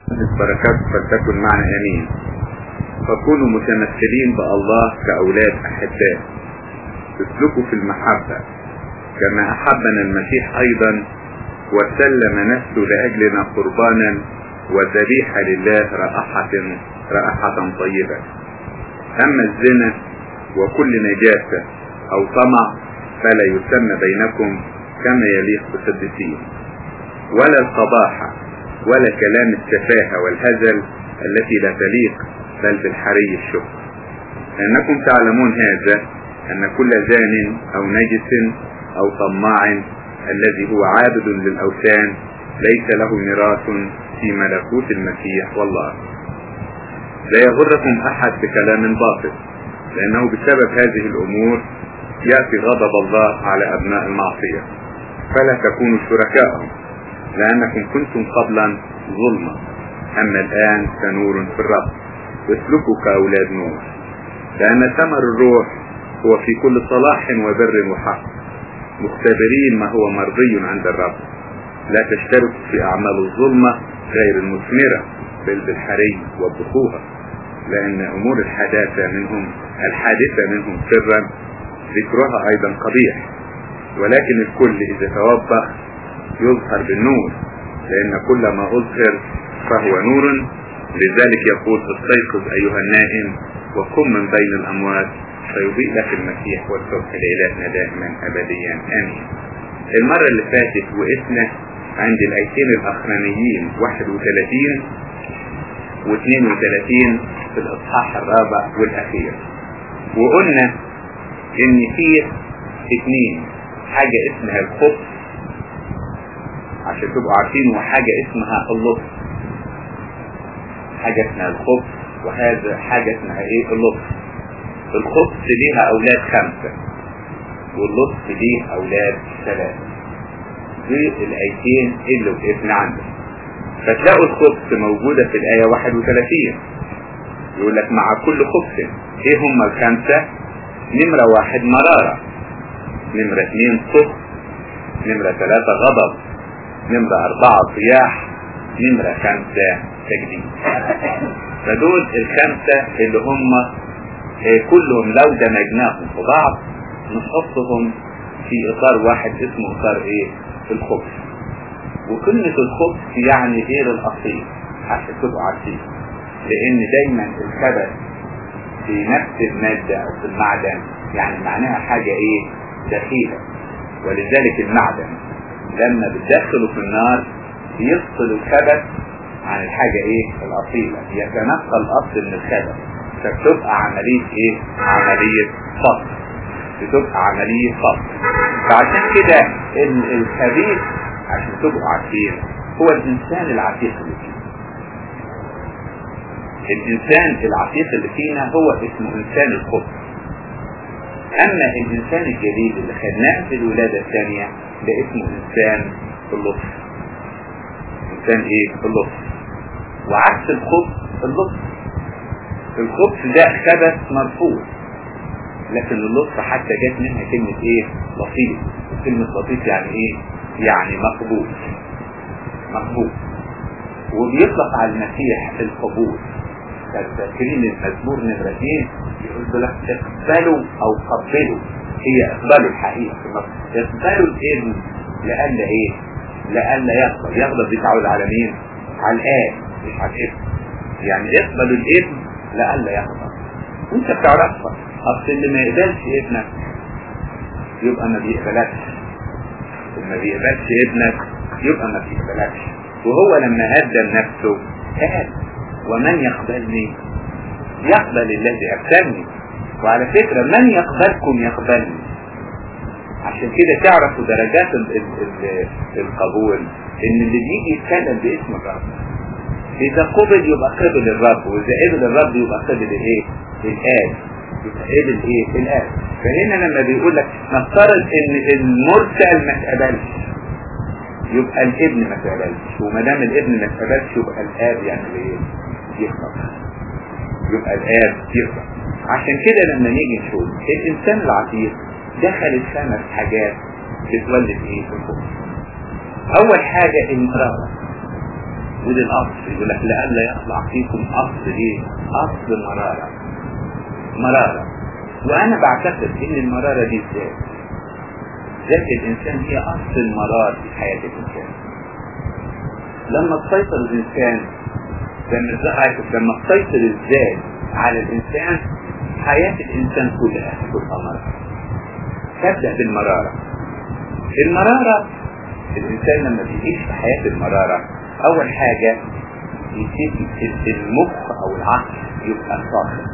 البركات فلتكن معنا امين فكونوا متمثلين بالله كاولاد احباء اسلكوا في المحبة كما احبنا المسيح ايضا وسلم نفسه لاجلنا قربانا وذبيحة لله رائحة رائحة طيبة اما الزنا وكل نجاسة او طمع فلا يسمى بينكم كما يليق بالقديسين ولا القباحة ولا كلام السفاهة والهزل التي لا تليق بل بالحري الشكر لأنكم تعلمون هذا أن كل زان أو نجس أو طماع الذي هو عابد للأوثان ليس له ميراث في ملكوت المسيح والله لا يغركم أحد بكلام باطل لأنه بسبب هذه الأمور يأتي غضب الله على أبناء المعصية فلا تكونوا شركاءهم لأنكم كنتم قبلا ظلما أما الآن فنور في الرب واسلكوا كأولاد نور لأن ثمر الروح هو في كل صلاح وبر وحق مختبرين ما هو مرضي عند الرب لا تشتركوا في أعمال الظلمة غير المثمرة بل بالحري والبخوة لأن أمور الحداثة منهم الحادثة منهم سرا ذكرها أيضا قبيح ولكن الكل إذا توبخ يظهر بالنور لأن كل ما أظهر فهو نور لذلك يقول استيقظ أيها النائم وقم من بين الأموات فيضيء لك المسيح والصبح لإلهنا دائما أبديا آمين المرة اللي فاتت وقفنا عند الآيتين الأخرانيين 31 و 32 في الإصحاح الرابع والأخير وقلنا إن فيه اثنين حاجة اسمها الخبز عشان تبقوا عارفين وحاجة اسمها اللطف حاجة اسمها الخبز وهذا حاجة اسمها ايه اللطف الخبز ليها اولاد خمسة واللطف ليه اولاد ثلاثة دي الايتين اللي وقفنا عندهم فتلاقوا الخبز موجودة في الآية 31 يقول لك مع كل خبز ايه هم الخمسة نمرة واحد مرارة نمرة اثنين صخر نمرة ثلاثة غضب نمرة أربعة صياح نمرة خمسة تجديد فدول الخمسة اللي هم كلهم لو دمجناهم في بعض نحطهم في إطار واحد اسمه إطار إيه؟ الخبز وكلمة الخبز يعني غير الأصيل عشان تبقوا عارفين لأن دايما الخبث في نفس المادة أو في المعدن يعني معناها حاجة إيه؟ دخيلة ولذلك المعدن لما بتدخله في النار بيفصل الخبث عن الحاجة ايه الاصيلة يتنقل الاصل من الخبث فبتبقى عملية ايه عملية فصل بتبقى عملية فصل فعشان كده الخبيث عشان تبقوا عارفين هو الانسان العتيق اللي فينا الانسان العتيق اللي فينا هو اسمه انسان الخبث اما الانسان الجديد اللي خدناه في الولادة الثانية ده اسمه انسان اللطف انسان ايه اللطف وعكس الخبث اللطف الخبث ده خبث مرفوض لكن اللطف حتى جت منها كلمة ايه لطيف وكلمة لطيف يعني ايه يعني مقبول مقبول وبيطلق على المسيح القبول فاكرين المزمور نمرة اثنين يقول لك اقبلوا او قبلوا هي اقبلوا الحقيقة في النص اقبلوا الابن لألا ايه لألا يقبل يغضب دي تعود على مين على الآب مش على الابن يعني اقبلوا الابن لألا يغضب وانت بتعرفها اصل اللي ما يقبلش ابنك يبقى ما بيقبلكش اللي ما بيقبلش ابنك يبقى ما بيقبلكش وهو لما قدم نفسه قال ومن يقبلني يقبل الذي أرسلني وعلى فكرة من يقبلكم يقبلني عشان كده تعرفوا درجات ال ال ال القبول ان اللي بيجي يتكلم باسم الرب اذا قبل يبقى قبل الرب واذا قبل الرب يبقى قبل الايه الاب يبقى قبل ايه الاب فهنا لما بيقول لك نفترض ان المرسل ما اتقبلش يبقى الابن ما اتقبلش وما دام الابن ما اتقبلش يبقى الاب يعمل ايه يخطب يبقى الاب يخطب عشان كده لما نيجي نشوف الانسان العتيق دخل الخمس حاجات بتولد ايه في الخبز اول حاجة المرارة ودي الاصل يقول لك لئلا يطلع فيكم اصل ايه اصل مرارة مرارة وانا بعتقد ان المرارة دي ازاي ذات الانسان هي اصل المرار في حياة الانسان لما تسيطر الانسان لما لما تسيطر الذات على الانسان حياة الانسان كلها تبقى مرارة تبدأ بالمرارة المرارة الانسان لما بيعيش في حياة المرارة اول حاجة يبتدي المخ او العقل يبقى صاخب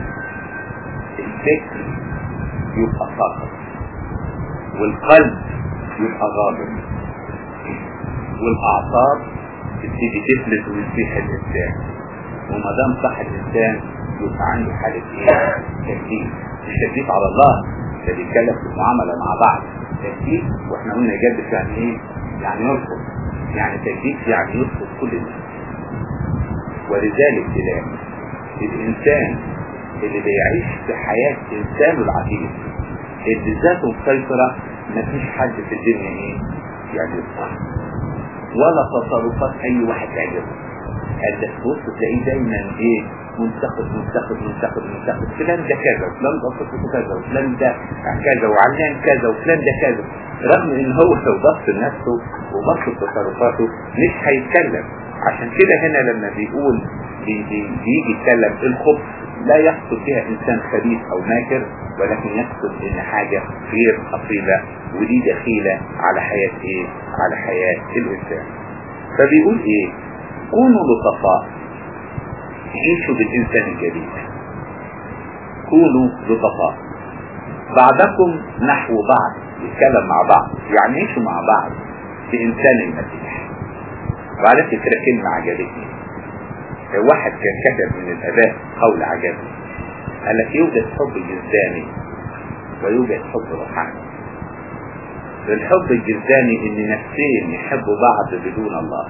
الفكر يبقى صاخب والقلب يبقى غاضب والاعصاب تبتدي تفلت ويصيح الانسان وما دام صح الانسان يبقى عنده حالة ايه؟ تكليف مش تكليف على الله ده بيتكلم في المعاملة مع بعض تكليف واحنا قلنا يجدد يعني ايه؟ يعني يرفض يعني تكليف يعني يرفض كل الناس ولذلك تلاقي الانسان اللي بيعيش في حياة انسانه العتيق اللي ذاته مسيطرة مفيش حد في الدنيا ايه يعجبه ولا تصرفات اي واحد تعجبه قد تبص تلاقيه دايما ايه منتقد منتقد منتقد منتقد فلان ده كذا وفلان ده صفته كذا وفلان ده كذا وعلان كذا وفلان ده كذا رغم ان هو لو بص لنفسه وبص لتصرفاته مش هيتكلم عشان كده هنا لما بيقول بي بي بيجي يتكلم الخبث لا يقصد بها انسان خبيث او ماكر ولكن يقصد ان حاجة غير اصيلة ودي دخيلة على حياة ايه على حياة الانسان فبيقول ايه كونوا لطفاء عيشوا بالانسان الجديد كونوا لطفاء بعضكم نحو بعض يتكلم مع بعض يعني عيشوا مع بعض بانسان المسيح وعلى فكرة كلمة عجبتني واحد كان كتب من الاباء قول عجبني قال لك يوجد حب جسداني ويوجد حب روحاني الحب الجسداني ان نفسين يحبوا بعض بدون الله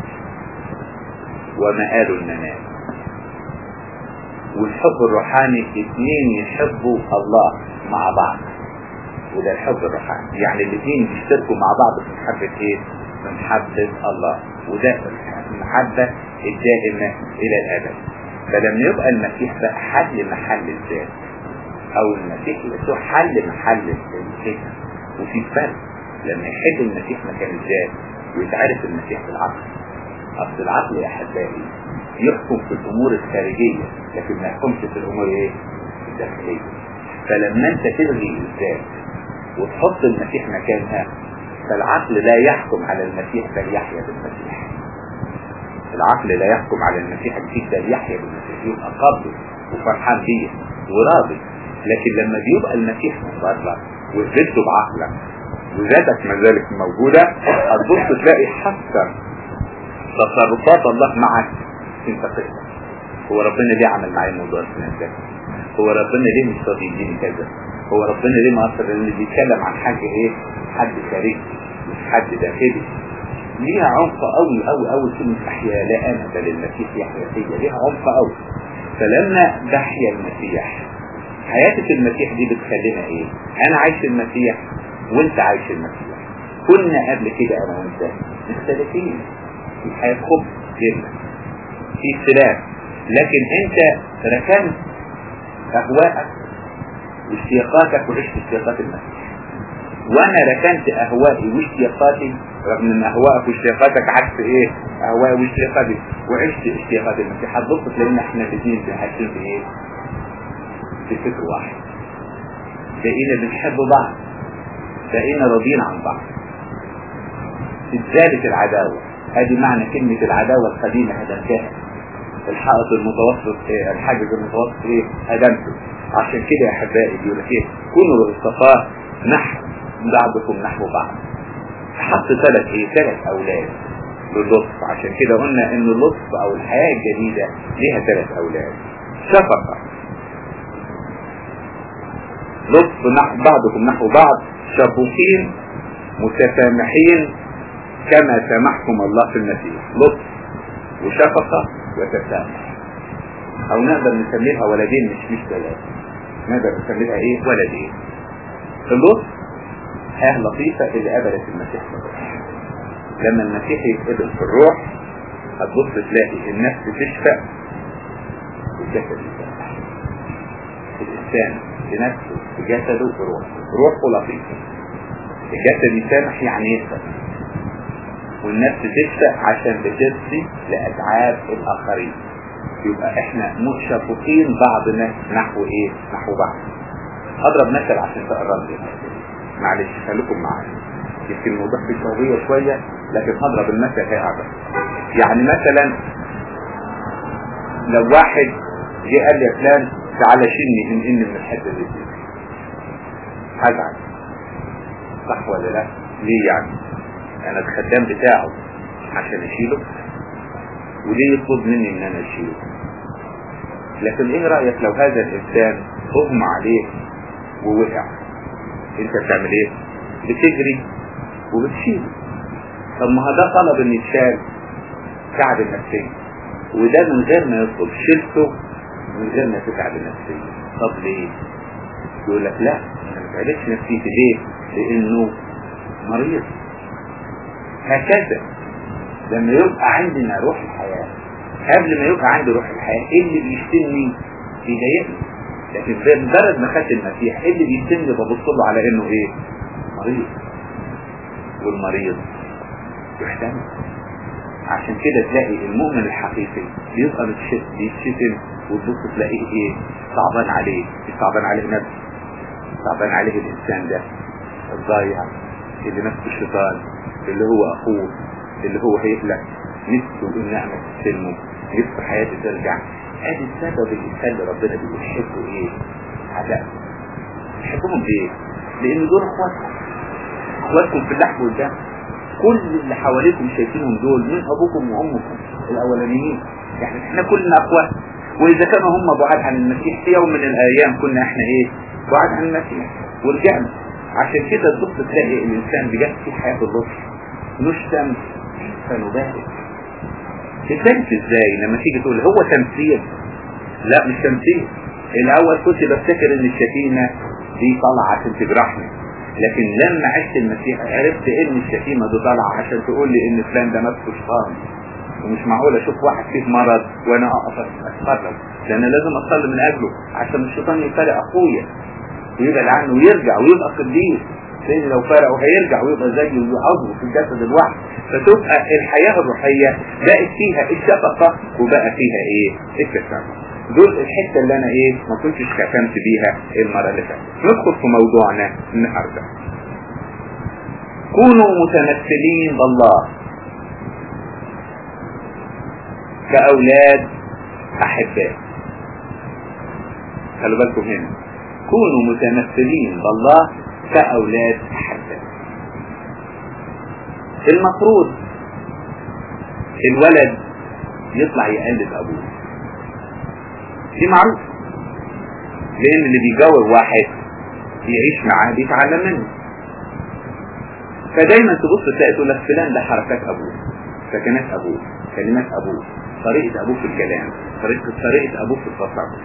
ومآل المنال والحب الروحاني اثنين يحبوا الله مع بعض وده الحب الروحاني يعني الاثنين يشتركوا مع بعض في محبة ايه في محبة الله وده المحبة الدائمة الى الابد فلما يبقى المسيح بقى حل محل الذات او المسيح يسوع حل محل الفكر وفي فرق لما يحل المسيح مكان الذات ويتعرف المسيح بالعقل اصل العقل يا احبائي يحكم في الامور الخارجية لكن ما يحكمش في الامور ايه الداخلية فلما انت تلغي الذات وتحط المسيح مكانها فالعقل لا يحكم على المسيح بل يحيا بالمسيح العقل لا يحكم على المسيح الجديد بل يحيا بالمسيح يبقى قابل وفرحان بيه وراضي لكن لما بيبقى المسيح من بره وزدته بعقلك وذاتك ما زالت موجودة هتبص تلاقي حتى تصرفات الله معك انت تقدر هو ربنا ليه عمل معايا موضوع السنة ده هو ربنا ليه مش راضي يديني كذا هو ربنا ليه ما اصلا اللي بيتكلم عن حاجة ايه حد خارجي مش حد داخلي ليها عمق قوي قوي قوي كلمة احيا لا انا بل المسيح يحيا فيا ليها عمق قوي فلما بحيا المسيح حياتك المسيح دي بتخلينا ايه انا عايش المسيح وانت عايش المسيح كنا قبل كده انا وانت مختلفين في حياة خبز جدا في اختلاف لكن انت ركنت اهواءك واشتياقاتك وعشت اشتياقات المسيح وانا ركنت اهوائي واشتياقاتي رغم ان اهوائك واشتياقاتك عكس ايه اهوائي واشتياقاتي وعشت اشتياقات المسيح هتبص تلاقينا احنا الاثنين عايشين في ايه في فكر واحد بقينا بنحب بعض بقينا راضيين عن بعض ازالت العداوة هذه معنى كلمة العداوة القديمة هدمتها الحائط المتوسط ايه الحاجز المتوسط ايه هدمته عشان كده يا احبائي بيقول لك ايه كونوا الصفاء نحو بعضكم نحو بعض حط ثلاث ايه ثلاث اولاد للطف عشان كده قلنا ان اللطف او الحياة الجديدة ليها ثلاث اولاد شفقة لطف نحو بعضكم نحو بعض شفوقين متسامحين كما سامحكم الله في المسيح لطف وشفقة وتسامح او نقدر نسميها ولدين مش مش ثلاثة نقدر نسميها ايه ولدين اللطف ها لطيفة اللي قبلت المسيح في الروح لما المسيح يتقبل في الروح هتبص تلاقي النفس تشفى والجسد يسامح الإنسان بنفسه بجسده بروحه روحه لطيفة الجسد يسامح يعني يسامح والنفس تشفى عشان بترسي لأتعاب الآخرين يبقى احنا متشفقين بعضنا نحو ايه نحو بعض اضرب مثل عشان تقرب لي معلش خليكم معايا يمكن الموضوع فيه شوية شوية لكن هضرب المثل هيعرف يعني مثلا لو واحد جه قال لي يا فلان تعالى شيلني ان ان من الحته دي هزعل صح ولا لا ليه يعني انا الخدام بتاعه عشان اشيله وليه يطلب مني ان انا اشيله لكن ايه رأيك لو هذا الانسان اغمى عليه ووقع انت بتعمل ايه بتجري وبتشيله طب ما ده طلب ان يتشال تعب النفسية وده من غير ما يطلب شيلته من غير ما تتعب النفسية طب ليه يقول لك لا انا ما تعبتش نفسيتي ليه لانه مريض هكذا لما يبقى عندنا روح الحياة قبل ما يبقى عندي روح الحياة ايه اللي بيشتمني بيضايقني لكن بمجرد ما خدت المسيح ايه اللي بيشتمني ببص له على انه ايه مريض والمريض يحتمل عشان كده تلاقي المؤمن الحقيقي بيبقى بيتشتم وتبص تلاقيه ايه صعبان عليه مش صعبان عليه نفسه صعبان عليه الانسان ده الضايع اللي نفسه الشيطان اللي هو اخوه اللي هو هيخلق نفسه النعمة تسلمه نفسه حياته ترجع ادي السبب اللي يخلي ربنا بيحبوا ايه عداء يحبهم ليه لان دول اخواتكم اخواتكم في اللحم والدم كل اللي حواليكم شايفينهم دول من ابوكم وامكم الاولانيين يعني احنا كلنا اخوات واذا كانوا هم بعاد عن المسيح في يوم من الايام كنا احنا ايه بعاد عن المسيح ورجعنا عشان كده تبص تلاقي الانسان بجد في حياة اللطف نشتم فنبارك تبارك ازاي لما تيجي تقول هو تمثيل لا مش تمثيل الاول كنت بفتكر ان الشتيمة دي طالعة عشان تجرحني لكن لما عشت المسيح عرفت ان الشتيمة دي طالعة عشان تقول لي ان فلان ده نفسه شيطان ومش معقول اشوف واحد فيه مرض وانا اقف اتفرج ده انا لازم اصلي من اجله عشان الشيطان يفرق اخويا ويبعد عنه ويرجع ويبقى قديس لان لو فرقه هيرجع ويبقى زيه وعضو في الجسد الواحد فتبقى الحياة الروحية بقت فيها الشفقة وبقى فيها ايه التسامح دول الحتة اللي انا ايه ما كنتش كفمت بيها المرة اللي فاتت ندخل في موضوعنا النهاردة كونوا متمثلين بالله كأولاد أحباء خلوا بالكم هنا كونوا متمثلين بالله كأولاد أحباء المفروض الولد يطلع يقلد أبوه دي معروف لأن اللي بيجاور واحد يعيش معاه بيتعلم منه فدايما تبص تلاقي تقول لك فلان ده حركات أبوه سكنات أبوه كلمات أبوه طريقة أبوه في الكلام طريقة طريقة أبوه في التصرف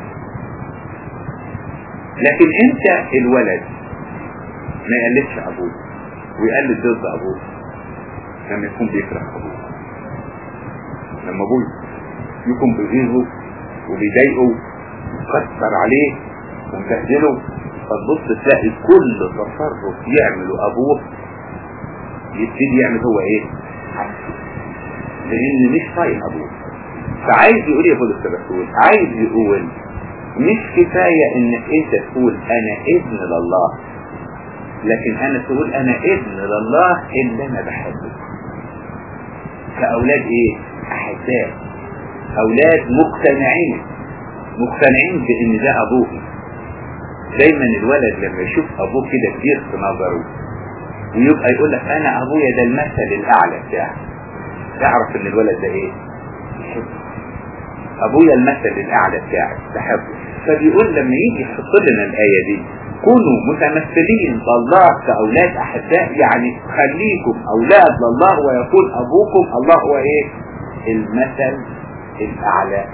لكن أنت الولد ما يقلدش أبوه ويقلد ضد أبوه لما يكون بيكره أبوه لما أبوه يكون بيغيظه وبيضايقه ويكسر عليه ومبهدله فتبص تلاقي كل تصرف يعمله أبوه يبتدي يعمل هو إيه؟ عكسه لأن مش طايق أبوه فعايز يقول يا بولس الرسول عايز يقول مش كفاية انك انت تقول انا ابن لله لكن انا تقول انا ابن لله اللي انا بحبه كاولاد ايه احباء اولاد مقتنعين مقتنعين بان ده ابوه دايما الولد لما يشوف ابوه كده كبير في نظره ويبقى يقول لك انا ابويا ده المثل الاعلى بتاعي تعرف ان الولد ده ايه يحبه ابويا المثل الاعلى بتاعي بحبه فبيقول لما يجي يحط لنا الايه دي كونوا متمثلين بالله كاولاد احباء يعني خليكم اولاد لله ويكون ابوكم الله هو ايه المثل الاعلى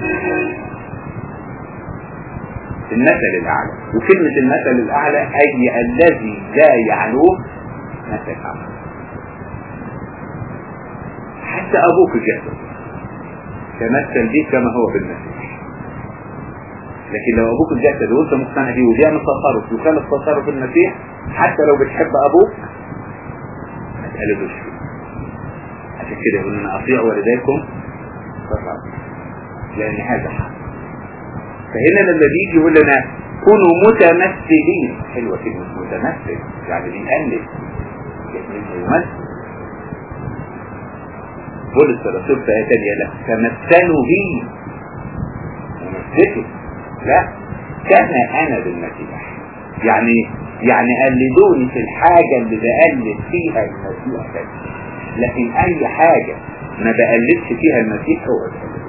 المثل الاعلى وكلمة المثل الاعلى اي الذي لا يعلوه مثل اعلى حتى ابوك جهله تمثل بيه كما هو بالمسيح لكن لو ابوك اتجسد وانت مقتنع بيه وبيعمل تصرف وكان التصرف المسيح حتى لو بتحب ابوك ما تقلدوش فيه عشان كده يقول لنا اطيعوا والديكم فقط لان هذا حق فهنا لما بيجي يقول لنا كونوا متمثلين حلوة كلمة متمثل يعني بيقلد يعني يمثل بولس الرسول في آية تانية لا تمثلوا بي ممثلوا لا كما أنا بالمسيح يعني يعني قلدوني في الحاجة اللي بقلد فيها المسيح بس لكن أي حاجة ما بقلدش فيها المسيح هو بقلد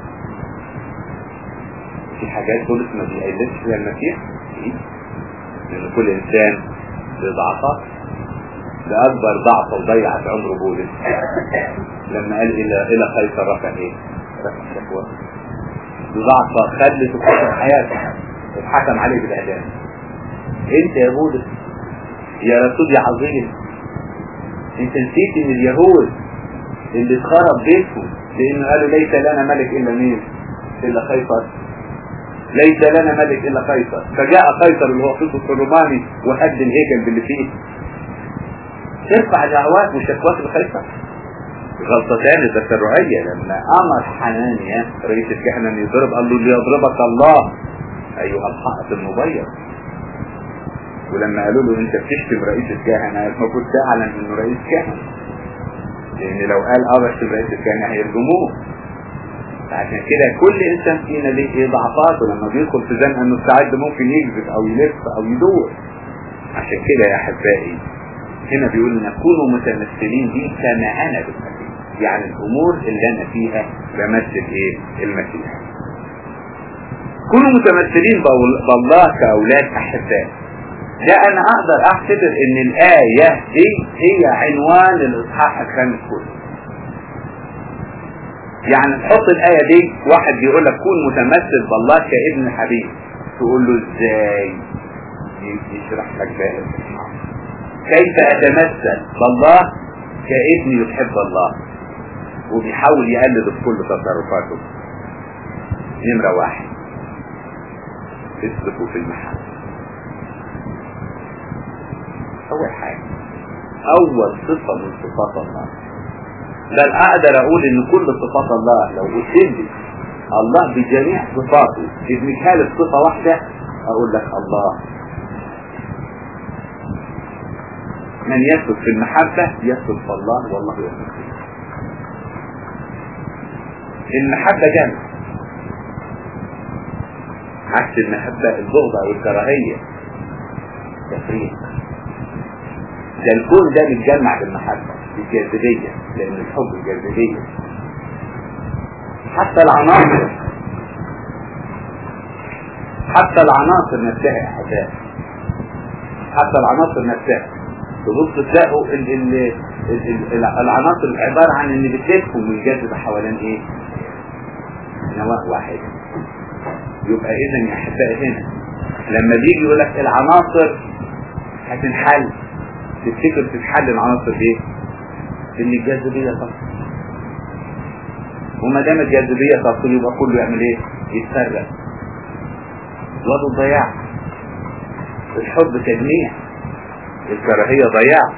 في حاجات بولس ما بيقلدش فيها المسيح لأن كل إنسان له ضعفات ده أكبر ضعف وضيعت عمره بولس لما قال إلى إلى قيصر رفع إيه؟ رفع شكوى ضعفة خلت في حياته اتحكم عليه بالإعدام أنت يا بولس يا رسول يا عظيم أنت نسيت إن اليهود اللي اتخرب بيتهم لأنه قالوا ليس لنا ملك إلا مين؟ إلا قيصر ليس لنا ملك إلا قيصر فجاء قيصر اللي هو قيصر الروماني وهد الهيكل باللي فيه ترفع دعوات وشكوات لقيصر غلطة تانية تسرعية لما أمر حنانيا رئيس الكهنة أن يضرب قال له ليضربك الله أيها الحائط المبيض ولما قالوا له أنت بتشتم رئيس الكهنة المفروض تعلم إنه رئيس كهنة لأن لو قال أه بشتم رئيس الكهنة هيرجموه عشان كده كل إنسان فينا ليه إيه ضعفاته لما بيدخل في زنقة إنه ساعات ممكن يكذب أو يلف أو يدور عشان كده يا أحبائي هنا بيقول لنا كونوا متمثلين بي كما أنا بالمسيح يعني الأمور اللي أنا فيها بمثل إيه المسيح كونوا متمثلين بالله كأولاد أحباء ده أنا أقدر أعتبر إن الآية دي هي عنوان الإصحاح الخامس كله يعني تحط الآية دي واحد بيقول لك كون متمثل بالله كابن حبيب تقول له ازاي يشرح لك بقى كيف أتمثل بالله كابن يحب الله وبيحاول يقلد في كل تصرفاته نمرة واحد اسلكوا في المحبة أول حاجة أول صفة من صفات الله بل أقدر أقول إن كل صفات الله لو قلت لي الله بجميع صفاته ادمجها لي صفة واحدة أقول لك الله من يسلك في المحبة يسلك في الله والله يسلك فيه المحبة جنة عكس المحبة البغض أو الكراهية تفريق ده الكون ده بيتجمع بالمحبة بالجاذبية لأن الحب الجاذبية حتى العناصر حتى العناصر نفسها يا أحباب حتى العناصر نفسها تبص تلاقوا ال ال ال ال العناصر عبارة عن ان بتلفهم والجاذب حوالين ايه نواة واحدة يبقى اذا يا احبائي هنا لما بيجي يقول لك العناصر هتنحل تفتكر تتحل العناصر ايه ان الجاذبية تصل وما دام الجاذبية تصل يبقى كله يعمل ايه يتفرق وضع الضياع الحب تجميع الكراهية ضياع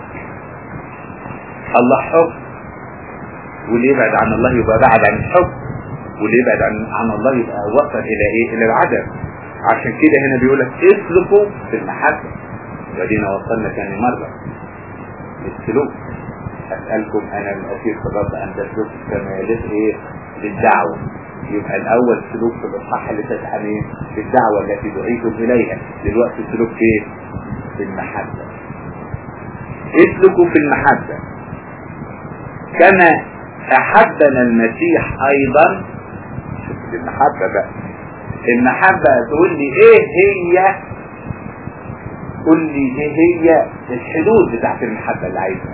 الله حب واللي يبعد عن الله يبقى بعد عن الحب واللي يبعد عن, عن الله يبقى وصل الى ايه الى العدم عشان كده هنا بيقول لك اسلكوا في المحبة ودينا وصلنا ثاني مرة السلوك اسألكم انا من اسير في الرب ان تسلك كما يليق ايه بالدعوة يبقى الاول سلوك في الاصحاح اللي تتحمل بالدعوة التي دعيتم اليها دلوقتي السلوك في في المحبة اسلكوا في المحبة كما احبنا المسيح ايضا شوف المحبة بقى المحبة تقول لي ايه هي قول لي ايه هي الحدود بتاعت المحبة اللي عايزها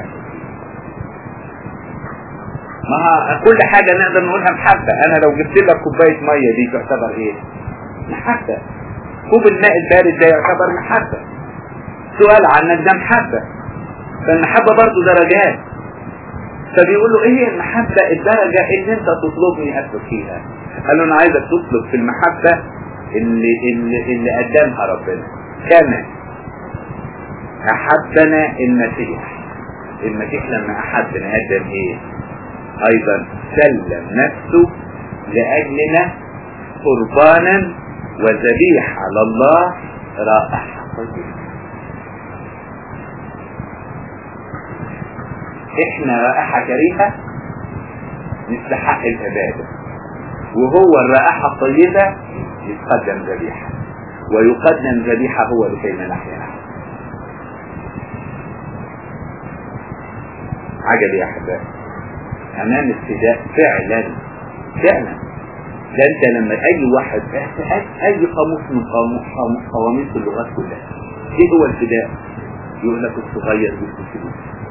ما كل حاجة نقدر نقولها محبة انا لو جبت لك كوباية مية دي تعتبر ايه محبة كوب الماء البارد ده يعتبر محبة سؤال عنك ده محبة فالمحبة برضو درجات فبيقول له ايه هي المحبة الدرجة اللي انت تطلبني اسلك فيها قال له انا عايزك تطلب في المحبة اللي, اللي, اللي قدمها ربنا كما احبنا المسيح المسيح لما احبنا قدم ايه ايضا سلم نفسه لاجلنا قربانا وذبيح على الله رائحة طيبة احنا رائحة كريهة نستحق العبادة وهو الرائحة الطيبة يتقدم ذبيحة ويقدم ذبيحة هو لكي نحيا نحن عجب يا احبائي امام الفداء فعلا فعلا ده انت لما اي واحد اي قاموس من قاموس قواميس اللغات كلها ايه هو الفداء يقول لك الصغير يكتب فلوس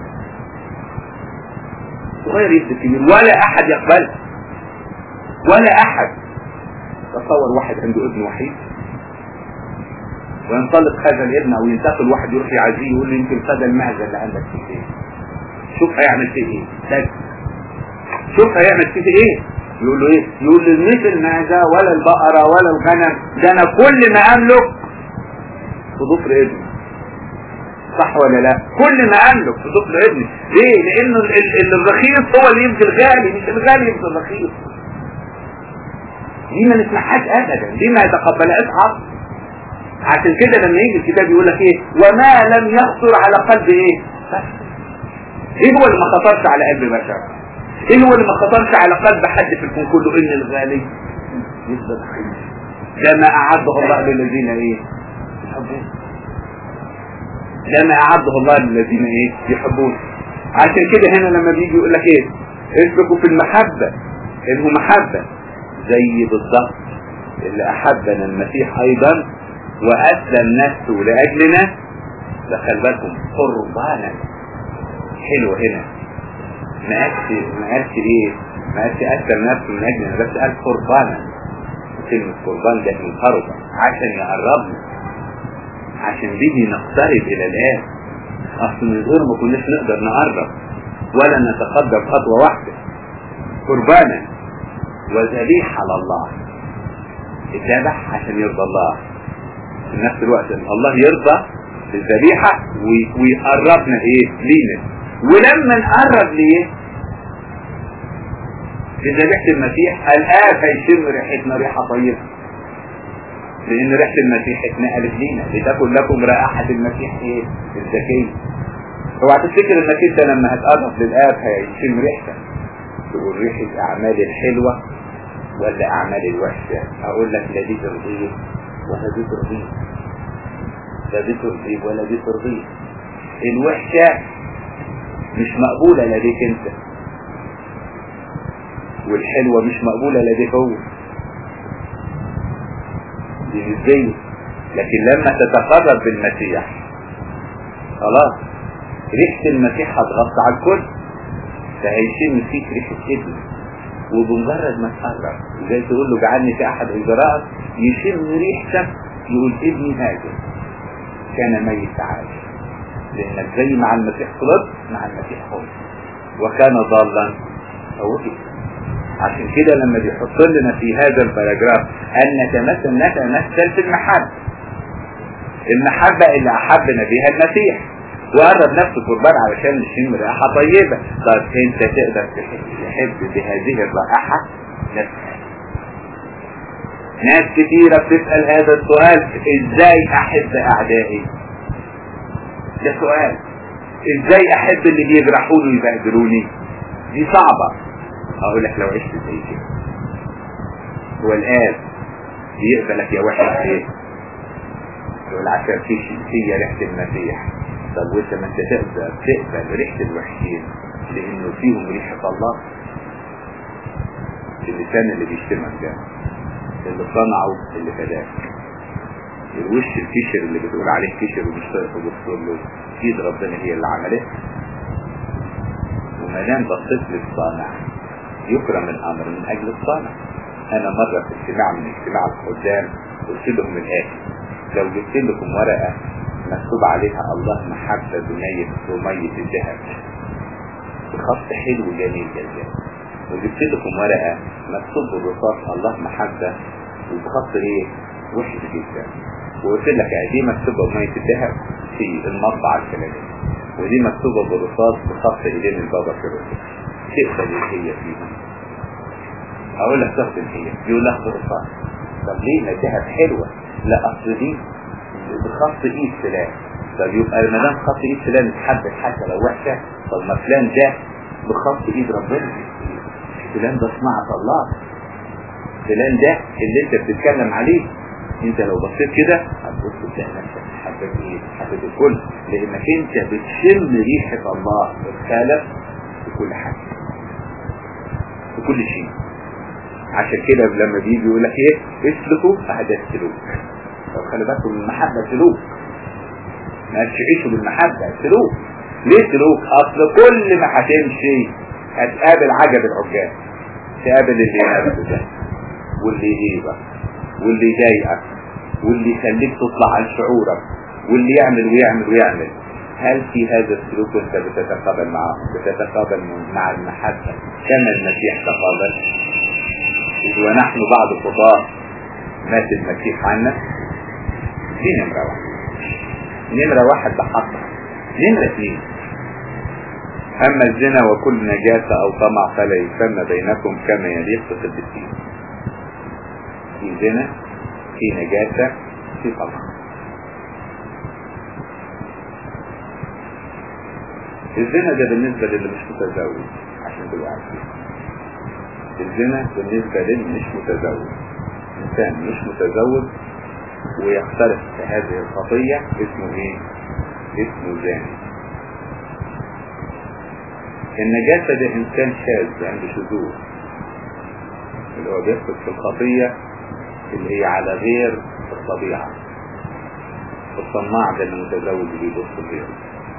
الصغير يكتب كبير ولا احد يقبل ولا احد تصور واحد عنده ابن وحيد وينطلق هذا الابن او ينتقل واحد يروح يعزيه يقول له يمكن خد المعزه اللي عندك فيه ايه شوف هيعمل فيه ايه ده شوف هيعمل فيه ايه يقول له ايه يقول له مش المعزة ولا البقرة ولا الغنم ده انا كل ما املك في ضفر ابني صح ولا لا كل ما املك في ضفر ابني ليه لانه ال ال الرخيص هو اللي يبقى الغالي مش الغالي يبقى الرخيص دي ما نسمعهاش ابدا دي ما يتقبلهاش عقل عشان كده لما يجي الكتاب يقول لك ايه وما لم يخطر على قلب ايه ايه هو اللي ما خطرش على قلب بشر ايه هو اللي ما خطرش على قلب حد في الكون كله ان الغالي يفضل رخيص ده ما اعده الله للذين ايه يحبون ده ما اعده الله للذين ايه يحبون عشان كده هنا لما بيجي يقول لك ايه اسلكوا في المحبة انه محبة زي بالضبط اللي احبنا المسيح ايضا واسلم نفسه لاجلنا دخل بالكم قربانا حلو هنا ما قالش ما قالش ايه ما قالش اسلم نفسه من اجلنا بس قال قربانا كلمة قربان ده من قربة عشان يقربنا عشان به نقترب الى الان اصل من غير ما كناش نقدر نقرب ولا نتقدم خطوة واحدة قربانا وذبيح على الله الذبح عشان يرضى الله في نفس الوقت ان الله يرضى بالذبيحة ويقربنا ايه لينا ولما نقرب ليه بذبيحة المسيح الآب هيشم ريحتنا ريحة طيبة لأن ريحة المسيح اتنقلت لينا لتكن لكم رائحة المسيح ايه الزكية اوعى تفتكر انك انت لما هتقرب للآب هيشم ريحتك تقول ريحة أعمال الحلوة ولا أعمال الوحشة أقول لك لا دي ترضيه ولا دي ترضيه لا دي ترضيه ولا دي ترضيه الوحشة مش مقبولة لديك انت والحلوة مش مقبولة لديك هو دي نسبية لكن لما تتقرب بالمسيح خلاص ريحة المسيح هتغطي على الكل فهيشم فيك ريحة ابنه وبمجرد ما تقرب زي تقول له جعلني في احد اجراءات يشم ريحتك يقول ابني هاجر كان ميت عايش لانك زي مع المسيح طلب مع المسيح خلص وكان ضالا او عشان كده لما بيحط لنا في هذا الباراجراف ان نتمثل نتمثل في المحبة المحبة اللي احبنا بها المسيح وقرب نفسه قربان علشان نشم رائحة طيبة طب انت تقدر تحب بهذه الرائحة نفسها ناس كثيرة بتسأل هذا السؤال ازاي احب اعدائي ده سؤال ازاي احب اللي بيجرحوني ويبهدلوني دي صعبة اقول لك لو عشت زي كده هو الآن بيقبلك يا واحد ايه يقول عشان في في ريحة المسيح طب وانت ما انت تقدر تقبل ريحة الوحشين لانه فيهم ريحة الله اللسان اللي بيشتمك ده اللي صنعه اللي فداك الوش الكشر اللي بتقول عليه كشر ومش طايق تبص له ايد ربنا هي اللي عملتها وما دام بصيت للصانع يكرم الامر من اجل الصانع انا مرة في اجتماع من اجتماع الخدام قلت لهم الاتي لو جبت لكم ورقة مكتوب عليها الله محبة بنية ومية الذهب بخط حلو جميل جدا وجبت لكم ورقة مكتوب بالرصاص الله محبة وبخط ايه وحش جدا وقلت لك دي مكتوبة بمية الذهب في المطبعة الفلانية ودي مكتوبة بالرصاص بخط ايدين البابا في الرصاص تقبل ايه هي فيها اقول لك تاخد هي يقول لك بالرصاص طب ليه ما الذهب حلوة لا اصل دي بخط ايد فلان طب يبقى ما دام خط ايد فلان اتحدد حتى لو وحشة طب ما فلان ده بخط ايد ربنا فلان ده صناعة الله فلان ده اللي انت بتتكلم عليه انت لو بصيت كده هتبص تلاقي نفسك حبيت ايه حبيت الكل لانك انت بتشم ريحة الله الخالق في كل حاجة في كل شيء عشان كده لما بيجي يقول لك ايه اسلكوا اهداف سلوك طب خلي بالكم من المحبة سلوك ما تعيشوا بالمحبة سلوك ليه سلوك اصل كل ما هتمشي هتقابل عجب العجاب تقابل اللي يقابل ده واللي يهيبك واللي يضايقك واللي يخليك تطلع عن شعورك واللي يعمل ويعمل ويعمل هل في هذا السلوك وانت بتتقابل معه بتتقابل مع المحبة كما المسيح تقابل إذ ونحن بعد خطاه مات المسيح عنا دي نمرة واحد نمرة واحد بحقها نمرة اثنين أما الزنا وكل نجاسة أو طمع فلا يسمى بينكم كما يليق بالقديسين في زنا في نجاسة في طمع الزنا ده بالنسبة للي مش متزوج عشان تبقوا عارفين الزنا بالنسبة للي مش متزوج إنسان مش متزوج ويختلف في هذه الخطية اسمه ايه؟ اسمه زاني النجاسة ده إنسان شاذ عنده شذوذ اللي هو بيسقط في الخطية اللي هي على غير الطبيعة الصناع ده المتزوج اللي بيبص غيره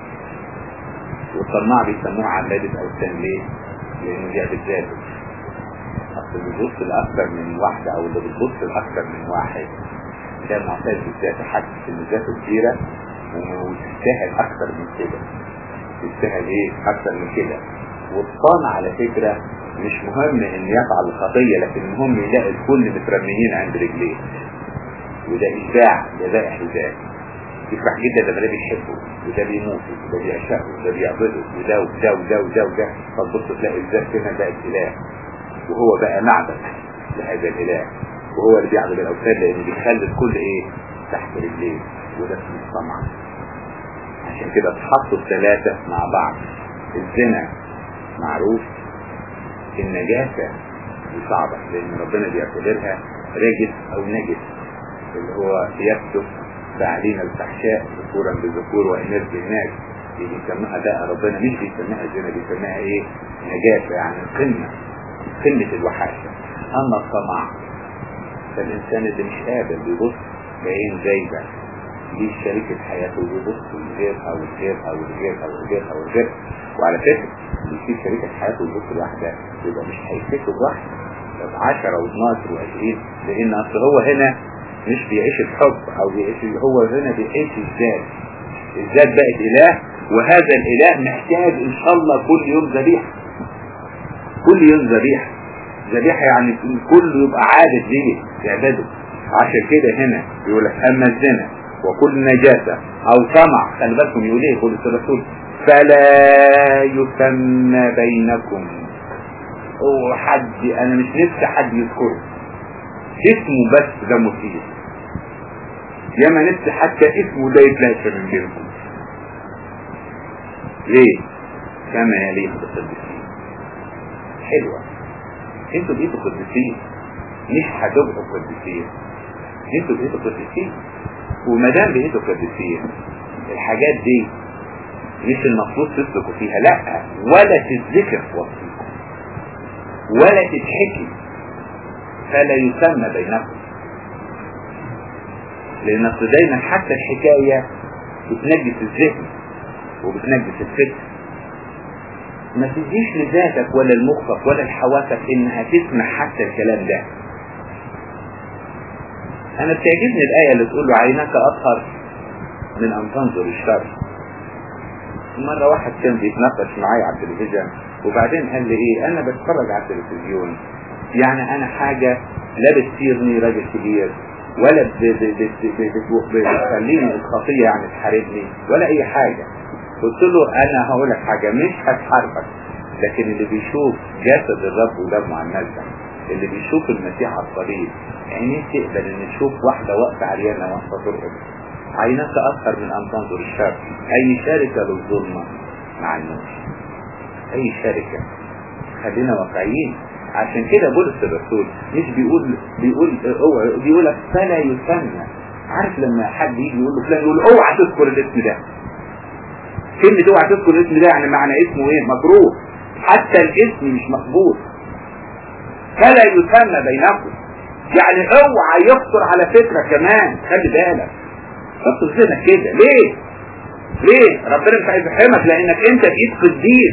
والصناع بيسموه عبادة أوثان ليه؟ لأنه بيعبد ذاته أصل اللي بيبص لأكثر من واحدة أو اللي بتبص لأكثر من واحد ده معتاد بالذات حاسس إن ذاته كبيرة وتستاهل أكثر من كده تستاهل إيه أكثر من كده والصانع على فكرة مش مهم ان يفعل الخطية لكن المهم يلاقي الكل مترميين عند رجليه وده إشباع ده ده إحزاز يفرح جدا لما ده بيحبه وده بيموت وده بيعشقه وده بيعبده وده وده وده وده وده فتبص تلاقي الذات هنا بقت إله وهو بقى معبد لهذا الإله وهو اللي بيعبد الأوثان لأنه بيخلي الكل إيه تحت رجليه وده اسمه الطمع عشان كده تحطوا الثلاثة مع بعض الزنا معروف النجاسة دي صعبة لأن ربنا بيعتبرها رجس أو نجس اللي هو يكتب فاعلين الفحشاء ذكورا بذكور وإناث بالناس اللي بيسميها بقى ربنا مش بيسميها زنا بيسميها ايه نجاسة يعني قمة قمة الوحاشة أما الطمع فالإنسان اللي مش قابل بيبص بعين زايدة ليه شريكة حياته بيبص لغيرها ولغيرها ولغيرها ولغيرها ولغيرها وعلى فكرة اللي فيه شريكة حياته بيبص لوحدها يبقى مش هيفتكر بواحدة طب 10 و12 و20 لأن أصل هو هنا مش بيعيش الحب أو بيعيش هو هنا بيعيش الذات الذات بقت إله وهذا الإله محتاج إن شاء الله كل يوم ذبيحة كل يوم ذبيحة ذبيحة يعني الكل يبقى عابد ليه يعبده عشان كده هنا يقول لك أما الزنا وكل نجاسة أو طمع خلي بالكم يقول إيه يقول الرسول فلا يسمى بينكم هو حد أنا مش نفسي حد يذكره اسمه بس ده مثير ياما نفسي حتى اسمه ده يتلاشى من بينكم ليه كما يليق بالقديسين حلوة انتوا بقيتوا قديسين مش هتبقوا قديسين انتوا بقيتوا قديسين وما دام بقيتوا قديسين الحاجات دي مش المفروض تسلكوا فيها لا ولا تتذكر في وصفكم ولا تتحكي فلا يسمى بينكم لان اصل دايما حتى الحكاية بتنجس الذهن وبتنجس الفكر ما تديش لذاتك ولا لمخك ولا لحواسك انها تسمع حتى الكلام ده انا بتعجبني الايه اللي تقول له عينك اطهر من ان تنظر الشر مرة واحد كان بيتناقش معايا على التلفزيون وبعدين قال لي ايه انا بتفرج على التلفزيون يعني انا حاجة لا بتصيرني راجل كبير ولا بتخليني الخطية يعني تحاربني ولا اي حاجة قلت له انا هقول لك حاجة مش هتحاربك لكن اللي بيشوف جسد الرب ودمه على الملزم اللي بيشوف المسيح على الصليب عينيه تقبل ان تشوف واحدة واقفة عريانة واقفة ترقص عيناك اكثر من ان تنظر الشر اي شركة للظلمة مع النور اي شركة خلينا واقعيين عشان كده بولس الرسول مش بيقول بيقول اوعى بيقول لك فلا يسمى عارف لما حد يجي يقول له فلان يقول اوعى تذكر الاسم ده كلمة اوعى تذكر الاسم ده يعني معنى اسمه ايه مكروه حتى الاسم مش مقبول فلا يسمى بينكم يعني اوعى يخطر على فكرة كمان خلي بالك حط في ذهنك كده ليه ليه ربنا مش عايز يفهمك لانك انت بايد قديس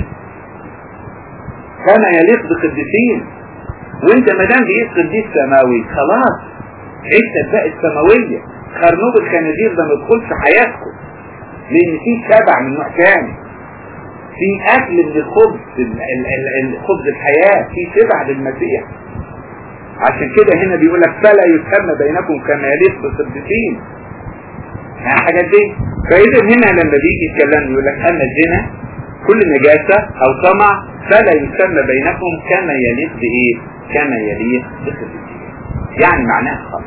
كما يليق بقديسين وانت ما دام بايد قديس سماوي خلاص عيشتك بقت سماوية خرنوب الخنازير ده ما يدخلش حياتكم لان في شبع من نوع تاني في اكل من الخبز خبز الحياة في شبع للمسيح عشان كده هنا بيقول لك فلا يسمى بينكم كما يليق بالقديسين يعني الحاجات دي فاذا هنا لما بيجي يتكلم يقول لك اما الزنا كل نجاسة او طمع فلا يسمى بينكم كما يليق بايه كما يليق بالقديسين يعني معناها طمع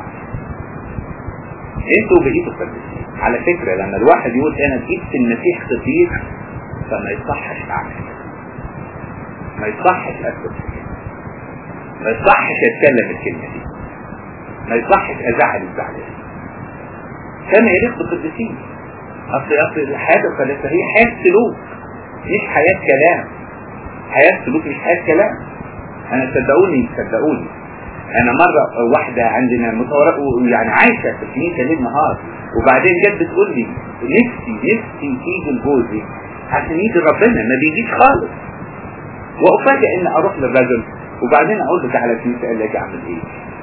انتوا بقيتوا قديسين على فكرة لما الواحد يقول انا بقيت في المسيح قديس فما يصحش اعمل ما يصحش اسكت ما يصحش اتكلم الكلمة دي ما يصحش ازعل الزعلان كما يليق بالقديسين اصل اصل الحياة الثلاثة هي حياة سلوك مش حياة كلام حياة سلوك مش حياة كلام انا صدقوني صدقوني انا مرة واحدة عندنا متورق يعني عايشة في الكنيسة ليل نهار وبعدين جت بتقول لي نفسي نفسي تيجي لجوزي عشان يجي ربنا ما بيجيش خالص وافاجئ ان اروح للرجل وبعدين اقول له تعالى الكنيسة قال لي اجي اعمل ايه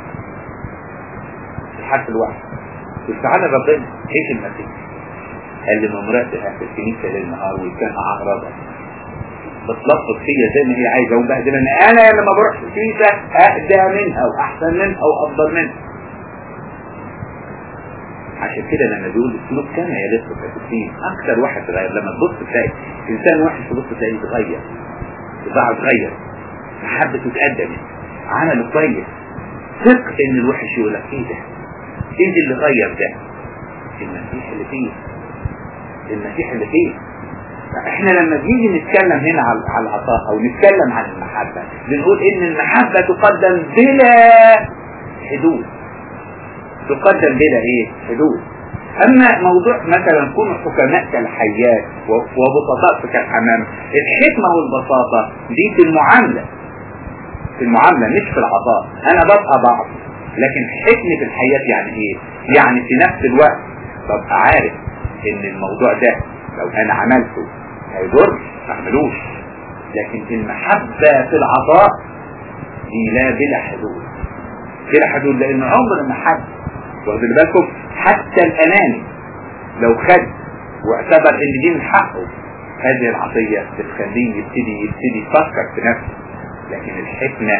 الحرف الواحد قلت تعالى ربنا ايش المسيح قال لي امرأتي في الكنيسة ليل نهار وكان اعرضها بتلطف فيا زي ما هي عايزة ومبهدلني انا لما بروح الكنيسة اهدى منها واحسن منها وافضل منها عشان كده لما بيقول السلوك كان يلف بالكثير اكثر واحد تغير لما تبص تلاقي انسان وحش تبص تلاقيه يتغير طباعه اتغير محبته اتقدمت عمله كويس ثق ان الوحش يقول لك ايه ده ايه اللي غير ده المسيح اللي فيه المسيح اللي فيه احنا لما بنيجي نتكلم هنا على العطاء او نتكلم عن المحبة بنقول ان المحبة تقدم بلا حدود تقدم بلا ايه حدود اما موضوع مثلا كونوا حكماء كالحيات وبسطاء كالحمام الحكمة والبساطة دي في المعاملة في المعاملة مش في العطاء انا ببقى بعض لكن حكمة الحياة يعني ايه يعني في نفس الوقت ببقى عارف ان الموضوع ده لو انا عملته هيضر ما اعملوش لكن المحبة في العطاء دي لا بلا حدود بلا حدود لان عمر ما حد واخد بالكم حتى الاناني لو خد واعتبر ان دي من حقه هذه العطية بتخليه يبتدي يبتدي يفكر في نفسه لكن الحكمة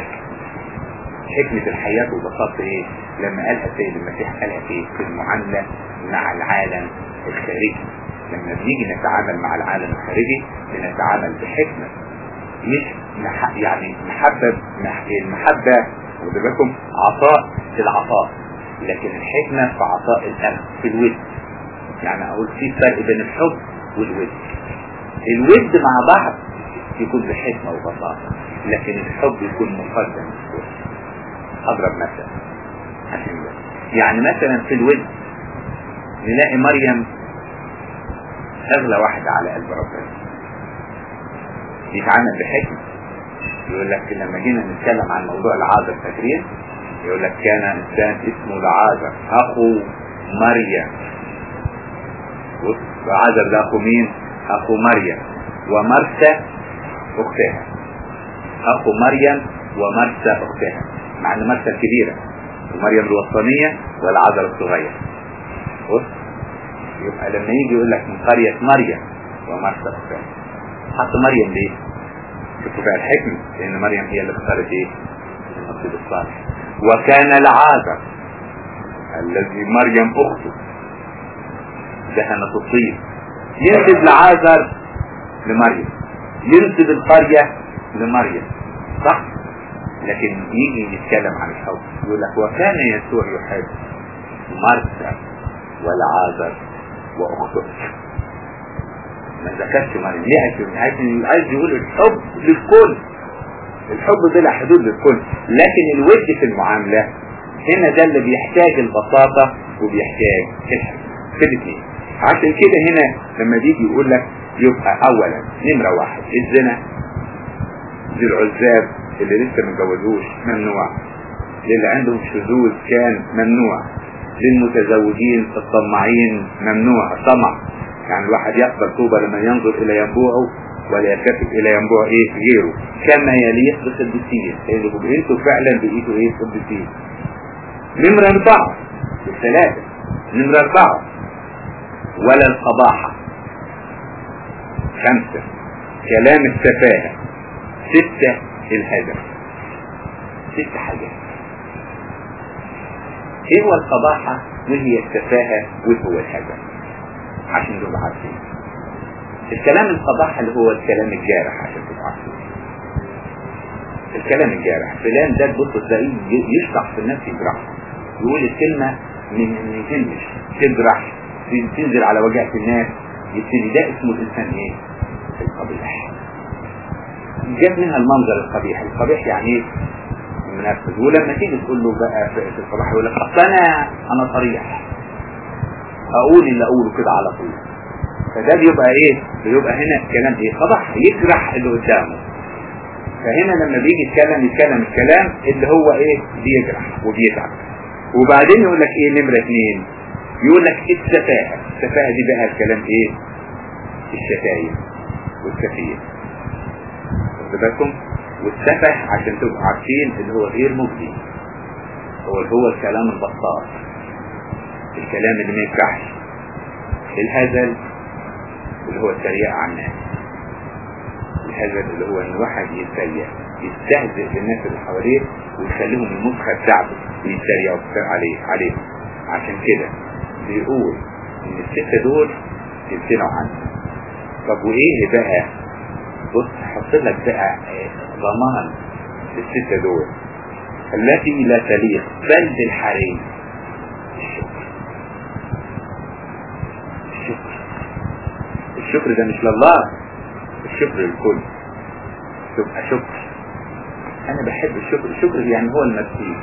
حكمة الحياة وبساطة ايه لما قالها السيد المسيح قالها ايه في المعاملة مع العالم الخارجي لما بنيجي نتعامل مع العالم الخارجي بنتعامل بحكمة مش مح... يعني محبة مح... المحبة خدوا بالكم عطاء في العطاء لكن الحكمة في عطاء الأخذ في الود يعني أقول في فرق بين الحب والود الود مع بعض يكون بحكمة وبساطة لكن الحب يكون مقدم أضرب مثلا عشان ده يعني مثلا في الود نلاقي مريم أغلى واحدة على قلب ربنا يتعامل بحكمة يقول لك لما جينا نتكلم عن موضوع العازر فاكرين يقول لك كان إنسان اسمه العازر أخو مريم وعازر ده أخو مين؟ أخو مريم ومرسى أختها أخو مريم ومرسى أختها مع أن مرسى الكبيرة ومريم الوسطانية والعازر الصغير بص يبقى لما يجي يقول لك من قرية مريم ومرسى أختان حط مريم ليه؟ شوفوا بقى الحكمة لأن مريم هي اللي اختارت ايه؟ النصيب الصالح وكان العازر الذي مريم أخته دهنة الطيب ينسب العازر لمريم ينسب القرية لمريم صح؟ لكن يجي يتكلم عن الحب يقول لك وكان يسوع يحب مرثا والعازر واخته ما ذكرش مريم ليه عايز عايز يقول الحب للكل الحب بلا حدود للكل لكن الود في المعاملة هنا ده اللي بيحتاج البساطة وبيحتاج الحب في الاثنين عشان كده هنا لما بيجي يقول لك يبقى اولا نمرة واحد الزنا ذي العزاب اللي لسه ما اتجوزوش ممنوع للي عندهم شذوذ كان ممنوع للمتزوجين الطماعين ممنوع الطمع يعني الواحد يقبل طوبة لما ينظر الى ينبوعه ولا يلتفت الى ينبوع ايه غيره كما يليق بالقديسين لانكم انتوا فعلا بقيتوا ايه قديسين نمرة اربعة الثلاثة نمرة اربعة ولا القباحة خمسة كلام السفاهة ستة الهدف ست حاجات ايه هو القباحة وهي السفاهة وهو الهدف عشان تبقى عارفين الكلام القباحة اللي هو الكلام الجارح عشان تبقى عارفين الكلام الجارح فلان ده تبص تلاقيه يشرح في الناس يجرح يقول الكلمة من من يهمش تجرح تنزل على وجهة الناس يبتدي ده اسمه الانسان ايه؟ القبيح جاب منها المنظر القبيح القبيح يعني ايه منفذ ولما تيجي تقول له بقى في الصباح يقول لك اصل انا انا صريح اقول اللي اقوله كده على طول فده بيبقى ايه بيبقى هنا الكلام ايه قبح يجرح اللي قدامه فهنا لما بيجي يتكلم يتكلم الكلام اللي هو ايه بيجرح وبيتعب وبعدين يقول لك ايه نمرة اثنين يقول لك السفاهة السفاهة دي بقى الكلام ايه الشتايم والسفيه واخد بالكم والسفه عشان تبقوا عارفين اللي هو غير مجدي هو اللي هو الكلام البساط الكلام اللي ما ينفعش الهزل اللي هو التريقة على الناس الهزل اللي هو ان واحد يتريق يستهزئ بالناس اللي حواليه ويخليهم المسخة بتاعته ويتريقوا عليه عليه عشان كده بيقول ان الستة دول يمتنعوا عنه طب وايه بقى بص حط لك بقى ضمان للستة دول التي لا تليق بل بالحريم الشكر الشكر الشكر ده مش لله الشكر للكل تبقى شكر انا بحب الشكر الشكر يعني هو المسيح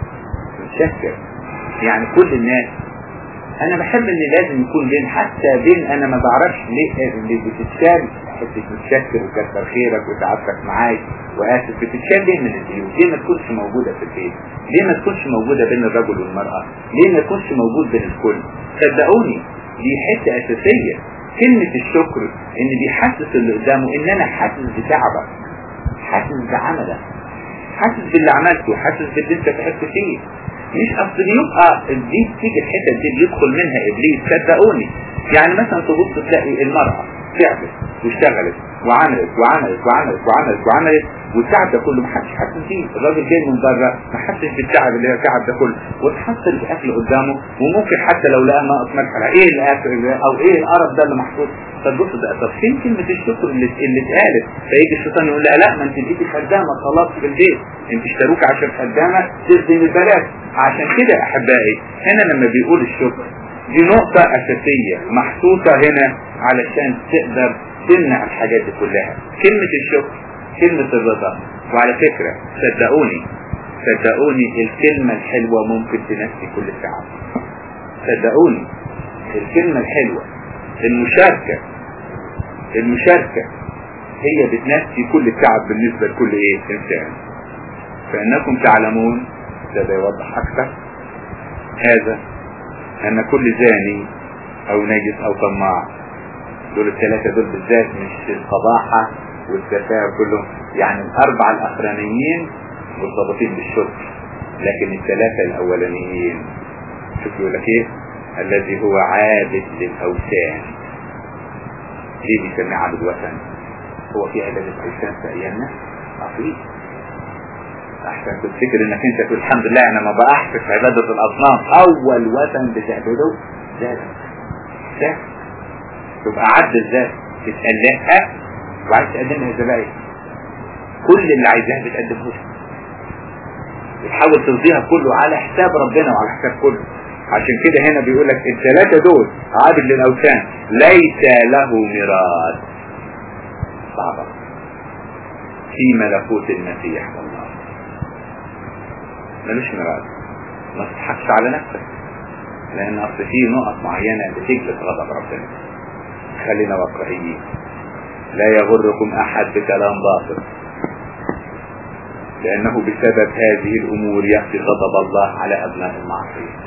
متشكر يعني كل الناس انا بحب ان لازم يكون بين حتى بين انا ما بعرفش ليه اللي بتتشال حته متشكر وكتر خيرك وتعبتك معاي واسف بتتشال ليه من البيوت ليه ما تكونش موجوده في البيت ليه ما تكونش موجوده بين الرجل والمراه ليه ما تكونش موجود بين الكل صدقوني دي حته اساسيه كلمه الشكر ان بيحسس اللي قدامه ان انا حاسس بتعبك حاسس بعملك حاسس باللي عملته حاسس باللي انت تعبت فيه مش اصل يبقى دي تيجي الحتة دي بيدخل منها ابليس صدقوني يعني مثلا تبص تلاقي المرأة تعبت واشتغلت وعملت وعملت وعملت وعملت وعملت والتعب ده كله محدش حاسس بيه الراجل جاي من بره ما حسش بالتعب اللي هو التعب ده كله وتحط الاكل قدامه وممكن حتى لو لقى ناقص ملح على ايه الاكل او ايه القرف ده اللي محطوط طب بص ده طب فين كلمة الشكر اللي اللي اتقالت فيجي الشيطان يقول لها لا ما انت بقيتي خدامة خلاص في البيت انت اشتروك عشان خدامة تخدم البلد عشان كده احبائي هنا لما بيقول الشكر دي نقطة اساسية محطوطة هنا علشان تقدر تمنع الحاجات دي كلها كلمة الشكر كلمة الرضا وعلى فكرة صدقوني صدقوني الكلمة الحلوة ممكن تنسي كل التعب صدقوني الكلمة الحلوة المشاركة المشاركة هي بتنسي كل التعب بالنسبة لكل ايه انسان فانكم تعلمون ده بيوضح اكثر هذا ان كل زاني او نجس او طماع دول الثلاثة دول بالذات مش القباحة والسفاهة كلهم يعني الاربعة الاخرانيين مرتبطين بالشكر لكن الثلاثة الاولانيين شوف يقول لك ايه الذي هو عابد للاوثان ليه بيسميه عبد وثن هو في عبادة عيسان في ايامنا عقلي احسن تفتكر انك انت تقول الحمد لله انا ما بقاش في عبادة الاصنام اول وثن بتعبده ذات ذات تبقى عبد الذات تتقلقها وعايز تقدمها ذبائح كل اللي عايزاه بتقدمه له بتحاول ترضيها كله على حساب ربنا وعلى حساب كله عشان كده هنا بيقول لك الثلاثة دول عابد للأوثان ليس له ميراث صعبة في ملكوت المسيح الله ملوش ميراث ما تضحكش على نفسك لأن أصل في نقط معينة بتجلب غضب ربنا خلينا واقعيين لا يغركم أحد بكلام باطل لأنه بسبب هذه الأمور يأتي غضب الله على أبناء المعصية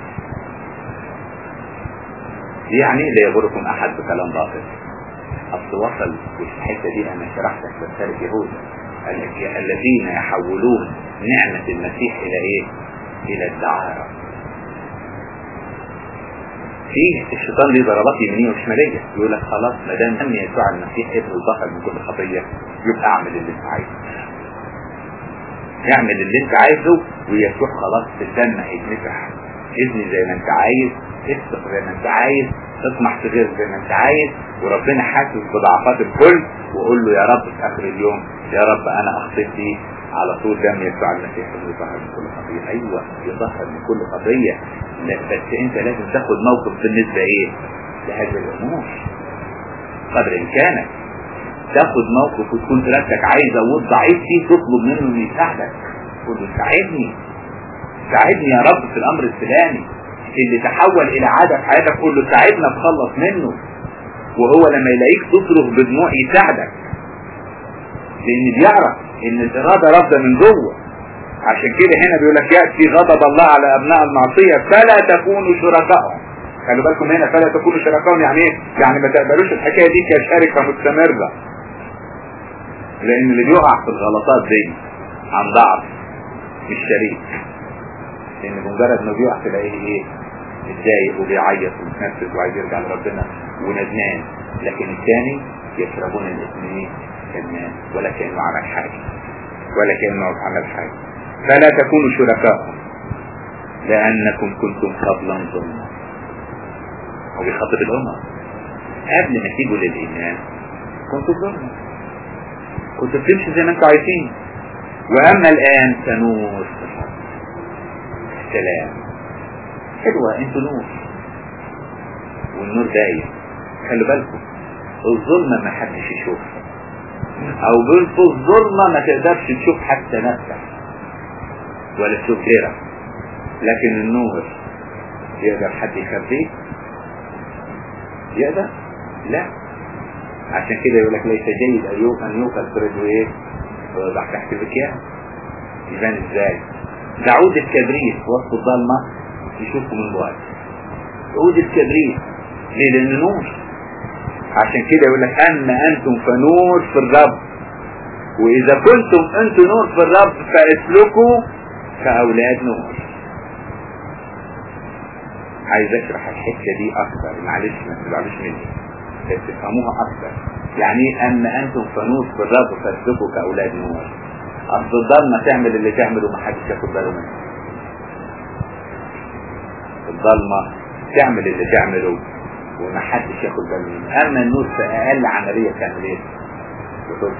يعني لا يغركم أحد بكلام باطل أصل وصل في الحتة دي أنا شرحت في رسالة يهوذا الذين يحولون نعمة المسيح إلى إيه؟ إلى الدعارة في الشيطان ليه ضربات يمينية وشمالية يقول لك خلاص ما دام دم يسوع المسيح ابن البطل من كل خطية يبقى اعمل اللي انت عايزه اعمل اللي انت عايزه ويسوع خلاص في الدم هيتمسح اذني زي ما انت عايز اسبق زي ما انت عايز اطمح في غير زي ما انت عايز وربنا حاسس بضعفات الكل وقول له يا رب في اخر اليوم يا رب انا اخطيت لي على طول دم يسوع المسيح اللي يطهر من كل خطية ايوه يطهر من كل خطية بس انت لازم تاخد موقف بالنسبة ايه لهذه الامور قدر امكانك تاخد موقف وتكون راسك عايزة وضعيف فيه تطلب منه انه يساعدك تقول له ساعدني ساعدني يا رب في الامر الفلاني اللي تحول الى عادة في حياتك قول له ساعدنا تخلص منه وهو لما يلاقيك تصرخ بدموع يساعدك لان بيعرف ان الاراده رافضه من جوه عشان كده هنا بيقول لك ياتي غضب الله على ابناء المعصيه فلا تكونوا شركائهم خلوا بالكم هنا فلا تكونوا شركائهم يعني ايه؟ يعني ما تقبلوش الحكايه دي كشركه مستمره لان اللي بيقع في الغلطات دي عن ضعف مش شريك لان بمجرد ما بيقع تلاقيه ايه متضايق وبيعيط ومتنفس وعايز يرجع لربنا وندمان لكن الثاني يشربون الاسم ايه كالناس ولا كانه عمل حاجه ولا كانه عمل حاجه فلا تكونوا شركاء لانكم كنتم قبلا ظلما هو بيخاطب الامم قبل ما تيجوا للايمان كنتم ظلما كنتوا بتمشوا زي ما انتوا عايزين واما الان فنور السلام حلوة انتوا نور والنور دايم خلوا بالكم الظلمة ما حدش يشوفها او في الظلمة ما تقدرش تشوف حتى نفسك ولا تشوف غيرك لكن النور يقدر حد يخبيه يقدر لا عشان كده يقول لك ليس جيد ان يوكل فرده ايه ويوضع تحت المكياج يبان ازاي ده عود الكبريت وسط الضلمة يشوفه من بعد عود الكبريت ليه لان نور عشان كده يقول لك اما انتم فنور في الرب واذا كنتم انتم نور في الرب فاسلكوا كاولاد نور عايز اشرح الحته دي اكتر معلش ما تزعلوش مني بس تفهموها اكتر يعني ايه اما انتم فنور في الرب فاسلكوا كاولاد نور اصل الضلمه تعمل اللي تعمله ومحدش ياخد باله منه الضلمه تعمل اللي تعمله ومحدش ياخد باله منه اما النور في اقل عمليه تعمل ايه بتظهر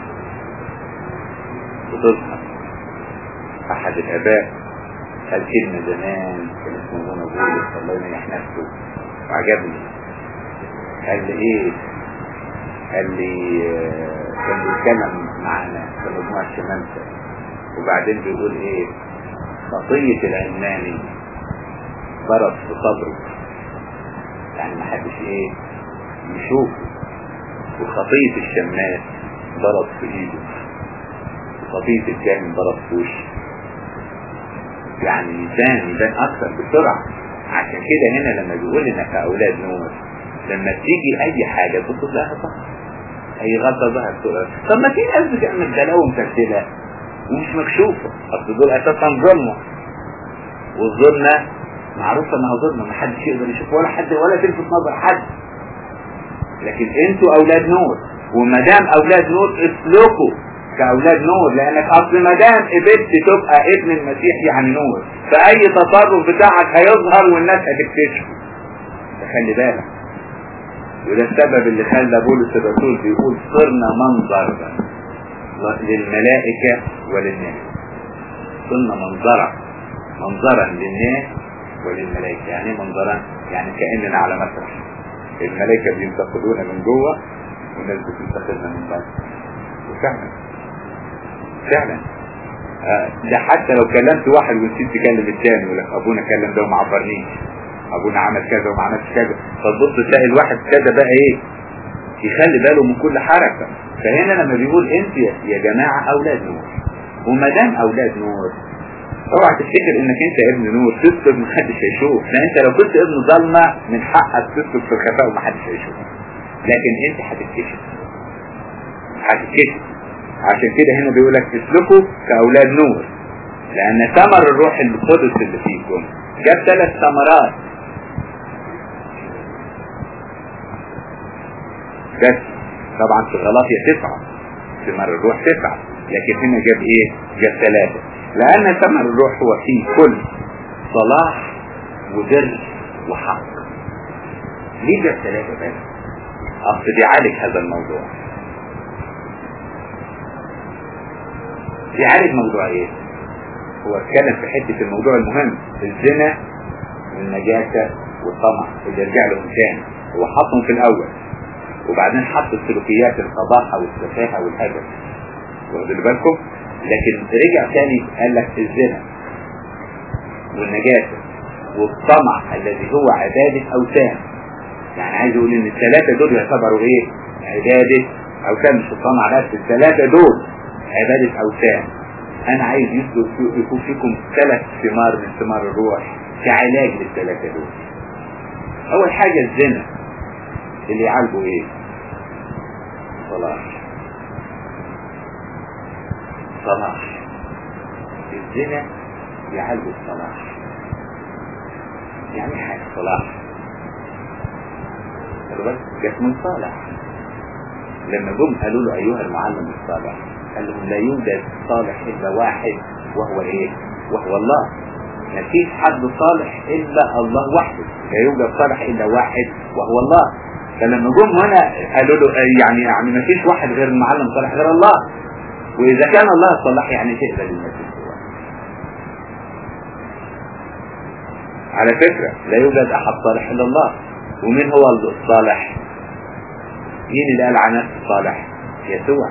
بتظهر احد الاباء قال كلمه زمان كان اسمه ابونا بولس الله يريح نفسه وعجبني قال لي ايه قال لي كان بيتكلم معانا في مجموعه شمامسه وبعدين بيقول ايه خطيه العلماني ضرب في صدره يعني ما حدش ايه يشوفه وخطية الشماس ضرب في ايده وخطية الكاهن ضرب في وشه يعني يبان يبان اكثر بسرعة عشان كده هنا لما بيقول لنا كأولاد نور لما تيجي اي حاجة تبص لها صح اي غلطة ظهر بسرعة طب ما في ناس بتعمل بلاوي مترتبة ومش مكشوفة اصل دول اساسا ظلمة والظلمة معروفة انها ظلمة ما حدش يقدر يشوف ولا حد ولا تلفت نظر حد لكن انتوا اولاد نور وما دام اولاد نور اسلكوا كاولاد نور لانك اصل ما دام قبلت تبقى ابن المسيح يعني نور فاي تصرف بتاعك هيظهر والناس هتكتشفه خلي بالك وده السبب اللي خلى بولس الرسول بيقول صرنا منظر للملائكة وللناس صرنا منظرا منظرا للناس وللملائكة يعني ايه منظرا يعني كأننا على مسرح الملائكة بينتقدونا من جوه والناس بتنتقدنا من بره وفعلا فعلا آه ده حتى لو كلمت واحد ونسيت تكلم الثاني يقول لك ابونا كلم ده وما عبرنيش ابونا عمل كذا وما عملش كذا فتبص تلاقي الواحد كذا بقى ايه يخلي باله من كل حركة فهنا لما بيقول انت يا جماعة اولاد نور وما دام اولاد نور اوعى تفتكر انك انت ابن نور تسلك محدش هيشوف لا انت لو كنت ابن ظلمة من حقك تسلك في الخفاء ومحدش هيشوف لكن انت هتتكشف هتتكشف عشان كده هنا بيقول لك اسلكوا كاولاد نور لان ثمر الروح القدس اللي فيكم جاب ثلاث ثمرات بس طبعا في غلاطية تسعة ثمر الروح تسعة لكن هنا جاب ايه جاب ثلاثة لان ثمر الروح هو فيه كل صلاح وبر وحق ليه جاب ثلاثة بس اصل بيعالج هذا الموضوع بيعالج موضوع ايه هو اتكلم في حتة الموضوع المهم الزنا والنجاسة والطمع اللي يرجع لهم تاني هو حطهم في الاول وبعدين حط السلوكيات القباحة والسفاهة والهدف واخدوا بالكم لكن رجع تاني قال لك الزنا والنجاسة والطمع الذي هو عبادة أوثان يعني عايز يقول ان الثلاثة دول يعتبروا ايه عبادة أوثان مش الطمع بس الثلاثة دول عبادة أوثان أنا عايز يكون فيكم ثلاث ثمار من ثمار الروح كعلاج للثلاثة دول أول حاجة الزنا اللي يعالجوا ايه صلاح صلاح الزنا يعالجوا الصلاح يعني حاجة صلاح جت من صالح لما جم قالوا له ايها المعلم الصالح قال لهم لا يوجد صالح الا واحد وهو ايه وهو الله ما فيش حد صالح الا الله وحده لا يوجد صالح الا واحد وهو الله فلما جم هنا قالوا له يعني يعني ما فيش واحد غير المعلم صالح غير الله واذا كان الله صالح يعني تقبل المسيح على فكرة لا يوجد احد صالح الا الله ومين هو الصالح مين اللي قال عن نفسه صالح يسوع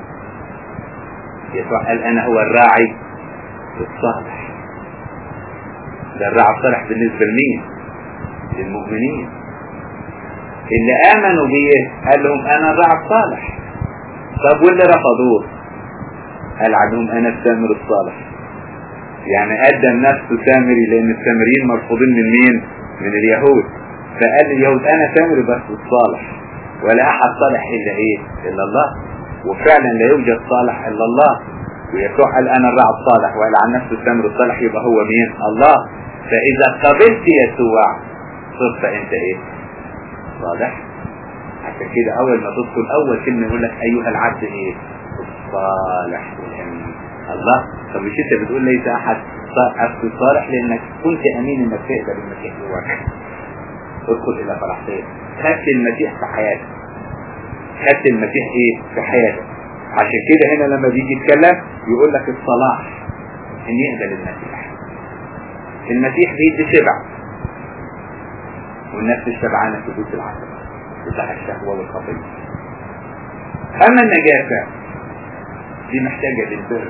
يسوع قال انا هو الراعي الصالح ده الراعي الصالح بالنسبة لمين للمؤمنين اللي امنوا بيه قال لهم انا الراعي الصالح طب واللي رفضوه قال عنهم انا السامر الصالح يعني قدم نفسه سامري لان السامريين مرفوضين من مين من اليهود فقال اليهود انا سامري بس الصالح ولا احد صالح الا ايه الا الله وفعلا لا يوجد صالح الا الله ويسوع قال انا الراعي الصالح وقال عن نفسه السامر الصالح يبقى هو مين الله فاذا قبلت يسوع صرت انت ايه صالح عشان كده اول ما تدخل اول كلمة يقول لك ايها العبد ايه الصالح والامين الله طب مش انت بتقول ليس احد صالح لانك كنت امين انك تقبل المسيح جواك ادخل الى فرحتين خدت المسيح في حياتك خدت المسيح ايه في حياتك عشان كده هنا لما بيجي يتكلم يقول لك الصلاح ان يقبل المسيح المسيح بيدي شبع والنفس الشبعانة تدوس العسل بتاع الشهوة والخطية أما النجاسة دي محتاجة للبر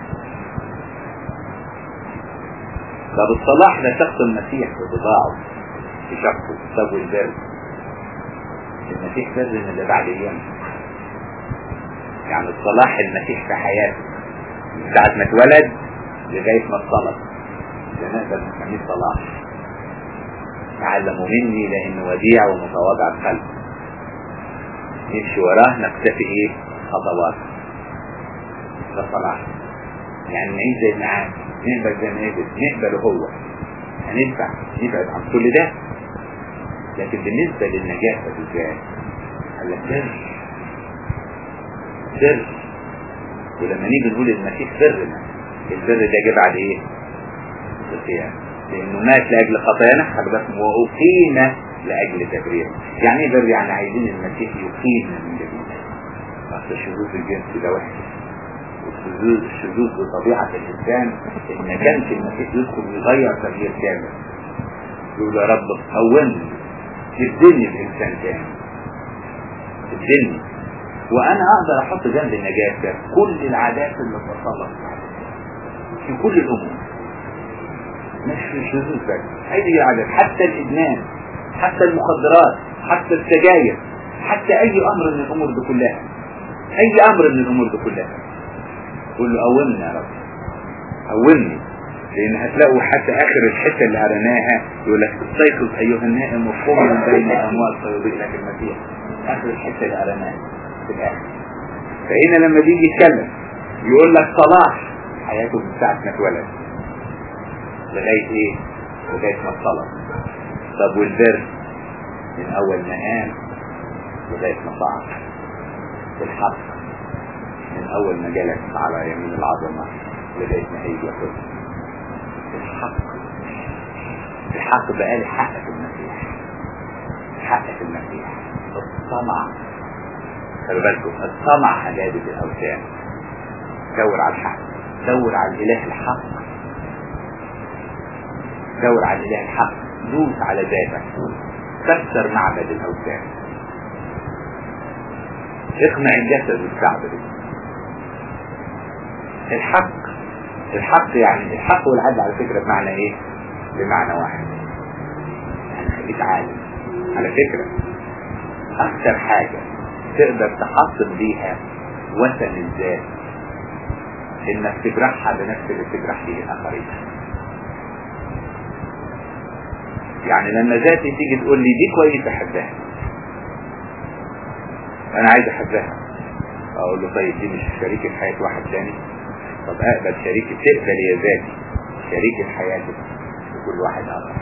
طب الصلاح ده شخص المسيح بضاعه في شخصه طب والبر المسيح بر من اللي بعد اليوم يعني الصلاح المسيح في حياته من ساعة ما اتولد لغاية ما اتصلب ده نقدر نسميه صلاح تعلموا مني لأن وديع ومتواضع القلب نمشي وراه نقتفي ايه خطوات ده صلاح يعني نعيش زي معاه نقبل زي ما نقبل نقبله هو هندفع نبعد عن كل ده لكن بالنسبة للنجاسة بالذات قال لك سر سر ولما نيجي نقول المسيح سرنا السر ده جه بعد ايه؟ القيامة لانه مات لاجل خطايانا خلي بالكم واقيم لاجل تبرير يعني ايه بر يعني عايزين المسيح يقيمنا من جديد اصل شذوذ الجنس ده وحش والشذوذ الشذوذ بطبيعة الإنسان إن ما كانش المسيح يدخل ويغير تغيير كامل يقول يا رب قومني ابدلني الإنسان تاني ابدلني وأنا أقدر أحط جنب النجاسة كل العادات اللي بتصلح في كل الأمور مش في الشذوذ بس أي عادات حتى الإدمان حتى المخدرات حتى السجاير حتى أي أمر من الأمور دي كلها أي أمر من الأمور دي كلها قول له قومني يا رب قومني لان هتلاقوا حتى اخر الحته اللي قريناها يقول لك استيقظ ايها النائم وقم من بين الاموات فيضيء لك المسيح اخر الحته اللي قريناها في الاخر فهنا لما بيجي يتكلم يقول لك صلاح حياته من ساعه ما اتولد لغايه ايه؟ لغايه ما اتصلب طب والبر من اول ما قام لغايه ما صعد الحق من اول ما جلس على يمين العظمة لغاية ما هيجي ياخد الحق الحق بقى لي حق في المسيح حق في المسيح الطمع خلي بالكم الطمع عبادة الاوثان دور على الحق دور على الاله الحق دور على الاله الحق دوس على ذاتك كسر معبد الاوثان اقنع الجسد والكعبة الحق الحق يعني الحق والعدل على فكرة بمعنى ايه بمعنى واحد يعني خليك عالم على فكرة اكثر حاجة تقدر تحصل بيها وثن الذات انك تجرحها بنفس اللي بتجرح فيه الاخرين يعني لما ذاتي تيجي تقول لي دي كويس احبها انا عايز احبها اقول له طيب دي مش شريكة حياة واحد تاني طب اقبل شريكة تقبل يا ذاتي شريكة حياتك لكل واحد اخر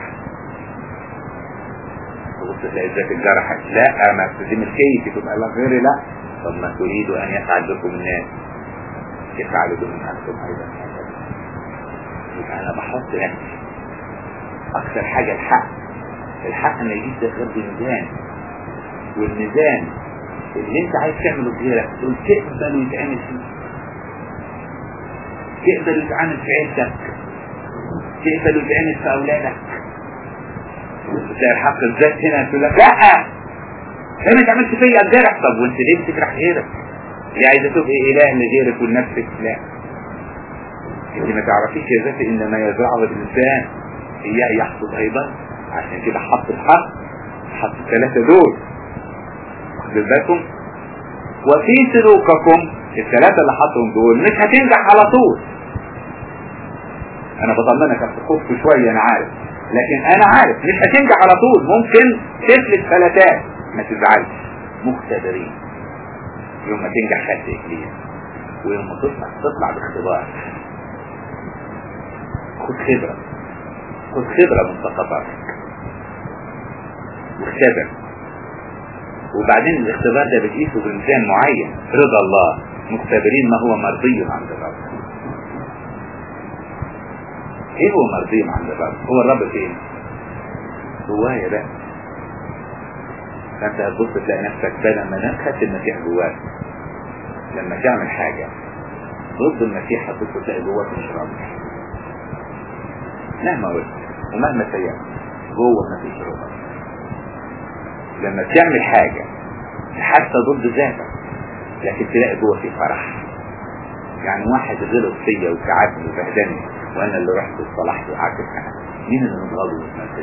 تبص تلاقي ذات الجرحك لا ما دي ملكيتي تبقى لا غيري لا طب ما تريد ان يفعل بكم الناس يفعل بكم انتم ايضا يبقى انا بحط نفسي اكثر حاجة الحق الحق ما يجيش ده غير بميزان والميزان اللي انت عايز تعمله بغيرك تقول تقبل ويتعمل فيه تقبل ويتعامل في عيلتك تقبل ويتعامل في اولادك تلاقي الحق الذات هنا تقول لك لا انا انت عملت فيا الجرح طب وانت ليه بتجرح غيرك؟ ليه عايزه تبقي اله لغيرك ولنفسك؟ لا انت ما تعرفيش يا ذاتي ان ما يزرعه الانسان اياه يحصد ايضا عشان كده حط الحق حط الثلاثه دول واخد بالكم وفي سلوككم الثلاثة اللي حطهم دول مش هتنجح على طول انا بطمنك هتخف شوية انا عارف لكن انا عارف مش هتنجح على طول ممكن تفلت فلتات ما تزعلش مختبرين يوم ما تنجح خدت اكليل ويوم ما تطلع تطلع باختبار خد خبرة خد خبرة من سقطاتك واختبر وبعدين الاختبار ده بتقيسه بميزان معين رضا الله مختبرين ما هو مرضي عند الرب ايه هو مرضي عند الرب هو الرب فين جوايا بقى فانت هتبص تلاقي نفسك بدل ما نام خدت المسيح جواك لما تعمل حاجة ضد المسيح هتبص تلاقي جواك مش راضي مهما قلت ومهما سيئت جوه مفيش رضا لما بتعمل حاجة حتى ضد ذاتك لكن تلاقي جوه في فرح يعني واحد غلط فيا وتعبني وبهدلني وانا اللي رحت وصلحت وقعدت معاه مين اللي متغاضي ومتنفذ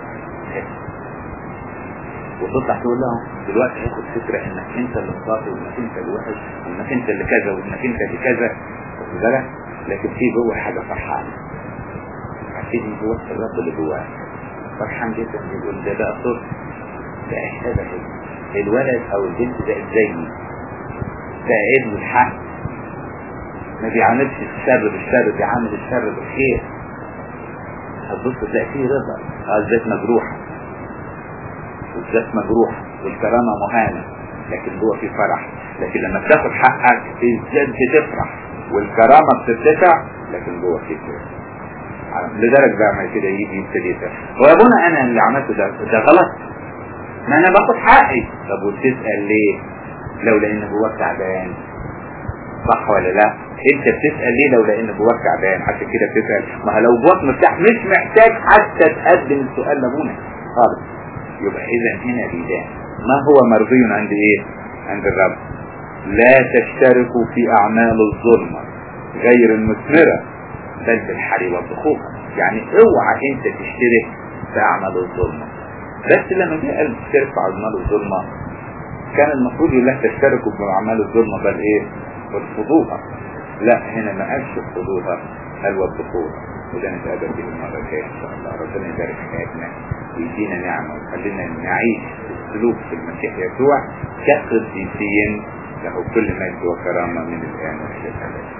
وتطلع تقول لهم دلوقتي هاخد فكرة انك انت اللي مضاطي وانك انت اللي وحش وانك انت اللي كذا وانك انت اللي كذا واخد بالك لكن في جوه حاجة فرحانة عارفين جوه الرب اللي جواه فرحان جدا يقول ده بقى صوت ده هذا الولد او البنت ده زيي ده ابن الحق ما بيعاملش الشر بالشر بيعامل الشر بالخير هتبص تلاقي فيه رضا اه الذات مجروحة والذات مجروحة والكرامة مهانة لكن جوه في فرح لكن لما بتاخد حقك ازاي بتفرح والكرامة بترتفع لكن جوه في كده لدرجة بقى ما كده يجي يبتدي يفرح هو يا ابونا انا اللي عملته ده ده غلط ما انا باخد حقي طب وتسأل ليه لو لان جواك تعبان صح ولا لا انت بتسأل ليه لو لان جواك تعبان عشان كده بتسأل ما لو جواك مرتاح مش محتاج حتى تقدم السؤال لابونا خالص يبقى اذا هنا بيدان ما هو مرضي عند ايه عند الرب لا تشتركوا في اعمال الظلمة غير المثمرة بل بالحري والضخوخ يعني اوعى انت تشترك في اعمال الظلمة بس لما جاء قال تشترك في اعمال الظلمة كان المفروض يقول لك تشتركوا في اعمال الظلمة بل ايه وارفضوها لا هنا ما قالش ارفضوها قال وارفضوها وده نتقابل فيه المرة الجاية ان شاء الله ربنا يبارك حياتنا ويدينا نعمة ويخلينا نعيش السلوك في المسيح يسوع كقديسين له كل مجد وكرامة من الآن وإلى الأبد